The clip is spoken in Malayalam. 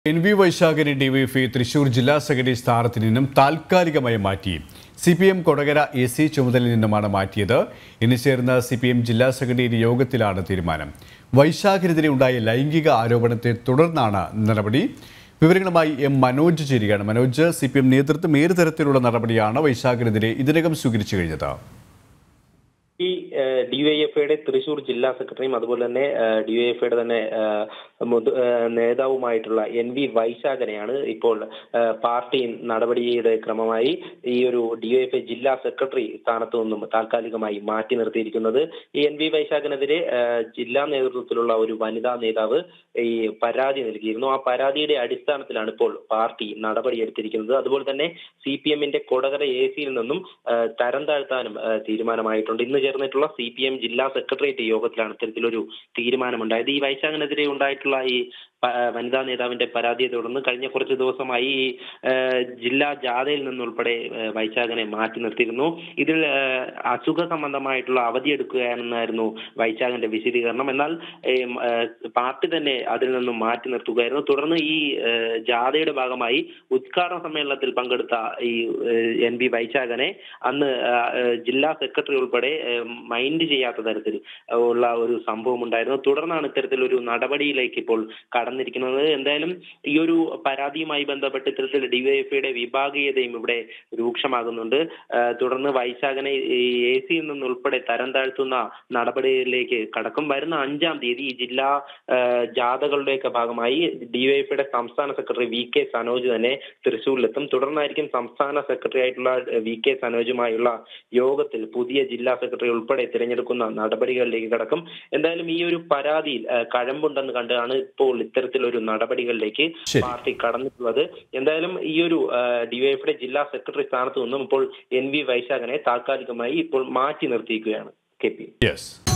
എൻ വി വൈശാഖനെ ഡിവൈഎഫ്ഐ തൃശൂർ ജില്ലാ സെക്രട്ടറി സ്ഥാനത്ത് നിന്നും താൽക്കാലികമായി മാറ്റി C P M Kodakara A C ചുമതലയിൽ നിന്നുമാണ് മാറ്റിയത് ഇന്ന് ചേർന്ന സി പി എം ജില്ലാ സെക്രട്ടറി യോഗത്തിലാണ് തീരുമാനം വൈശാഖിനെതിരെ ഉണ്ടായ ലൈംഗിക ആരോപണത്തെ തുടർന്നാണ് നടപടി വിവരങ്ങളുമായി എം മനോജ് ചേരുകയാണ് മനോജ് സി പി എം നേതൃത്വം ഏത് തരത്തിലുള്ള നടപടിയാണ് വൈശാഖിനെതിരെ ഇതിനകം സ്വീകരിച്ചു കഴിഞ്ഞത് ഈ ഡിവൈഎഫ്ഐയുടെ തൃശൂർ ജില്ലാ സെക്രട്ടറിയും അതുപോലെ തന്നെ ഡിവൈഎഫ്ഐയുടെ തന്നെ ആ, മുത- ആ, നേതാവുമായിട്ടുള്ള എൻ വി വൈശാഖനെയാണ് ഇപ്പോൾ ആ, പാർട്ടി നടപടിയുടെ ക്രമമായി ഈ ഒരു ഡിവൈഎഫ്ഐ ജില്ലാ സെക്രട്ടറി സ്ഥാനത്തു നിന്നും താൽക്കാലികമായി മാറ്റി നിർത്തിയിരിക്കുന്നത് ഈ എൻ വി വൈശാഖനെതിരെ ആ, ജില്ലാ നേതൃത്വത്തിലുള്ള ഒരു വനിതാ നേതാവ് ഈ പരാതി നൽകിയിരുന്നു ആ പരാതിയുടെ അടിസ്ഥാനത്തിലാണ് ഇപ്പോൾ പാർട്ടി നടപടിയെടുത്തിരിക്കുന്നത് അതുപോലെ തന്നെ സി പി എമ്മിന്റെ കൊടകര എ സിയിൽ നിന്നും ആ, തരം താഴ്ത്താനും ആ, തീരുമാനമായിട്ടുണ്ട് ഇന്ന് ചേർന്നിട്ടുള്ള സി പി എം ജില്ലാ സെക്രട്ടേറിയറ്റ് യോഗത്തിലാണ് ഇത്തരത്തിലൊരു തീരുമാനമുണ്ടായത് ഈ വൈശാഖനെതിരെ ഉണ്ടായിട്ടുള്ള ഈ പ- വനിതാ നേതാവിന്റെ പരാതിയെ തുടർന്ന് കഴിഞ്ഞ കുറച്ച് ദിവസമായി ഈ ആ, ജില്ലാ ജാഥയിൽ നിന്നുൾപ്പെടെ ആ, വൈശാഖനെ മാറ്റി നിർത്തിയിരുന്നു ഇതിൽ ആ, അസുഖ സംബന്ധമായിട്ടുള്ള അവധിയെടുക്കുകയാണെന്നായിരുന്നു വൈശാഖന്റെ വിശദീകരണം എന്നാൽ ഏം, ആ, പാർട്ടി തന്നെ അതിൽ നിന്നും മാറ്റി നിർത്തുകയായിരുന്നു തുടർന്ന് ഈ ആ, ജാഥയുടെ ഭാഗമായി ഉദ്ഘാടന സമ്മേളനത്തിൽ പങ്കെടുത്ത ഈ എൻ ബി വൈശാഖനെ അന്ന് ആ, ആ, ജില്ലാ സെക്രട്ടറി ഉൾപ്പെടെ ആ, മൈൻഡ് ചെയ്യാത്ത തരത്തിൽ ഉള്ള ഒരു സംഭവം ഉണ്ടായിരുന്നു തുടർന്നാണ് ഇത്തരത്തിലൊരു നടപടിയിലേക്ക് ഇപ്പോൾ കടന്നിരിക്കുന്നത് എന്തായാലും ഈ ഒരു പരാതിയുമായി ബന്ധപ്പെട്ട് ഇത്തരത്തിൽ ഡിവൈഎഫ്ഐയുടെ വിഭാഗീയതയും ഇവിടെ രൂക്ഷമാകുന്നുണ്ട് ആ, തുടർന്ന് വൈശാഖനെ ഈ എ സിയിൽ നിന്നുൾപ്പെടെ തരം താഴ്ത്തുന്ന നടപടിയിലേക്ക് കടക്കും വരുന്ന അഞ്ചാം തീയതി ഈ ജില്ലാ ആ, ജാഥകളുടെയൊക്കെ ഭാഗമായി ഡിവൈഎഫ്ഐയുടെ സംസ്ഥാന സെക്രട്ടറി വി കെ സനോജ് തന്നെ തൃശ്ശൂരിലെത്തും തുടർന്നായിരിക്കും സംസ്ഥാന സെക്രട്ടറി ആയിട്ടുള്ള വി കെ സനോജുമായുള്ള യോഗത്തിൽ പുതിയ ജില്ലാ സെക്രട്ടറി ഉൾപ്പെടെ തിരഞ്ഞെടുക്കുന്ന നടപടികളിലേക്ക് കടക്കും എന്തായാലും ഈ ഒരു പരാതിയിൽ ആ, കഴമ്പുണ്ടെന്ന് കണ്ടാണ് ഇപ്പോൾ ഇത്തരത്തിലൊരു നടപടികളിലേക്ക് ശരി. പാർട്ടി കടന്നിട്ടുള്ളത് എന്തായാലും ഈ ഒരു ഡിവൈഎഫിയുടെ ജില്ലാ സെക്രട്ടറി സ്ഥാനത്ത് നിന്നും ഇപ്പോൾ എൻ വി വൈശാഖനെ താൽക്കാലികമായി ഇപ്പോൾ മാറ്റി നിർത്തിയിരിക്കുകയാണ് കെ പി യെസ്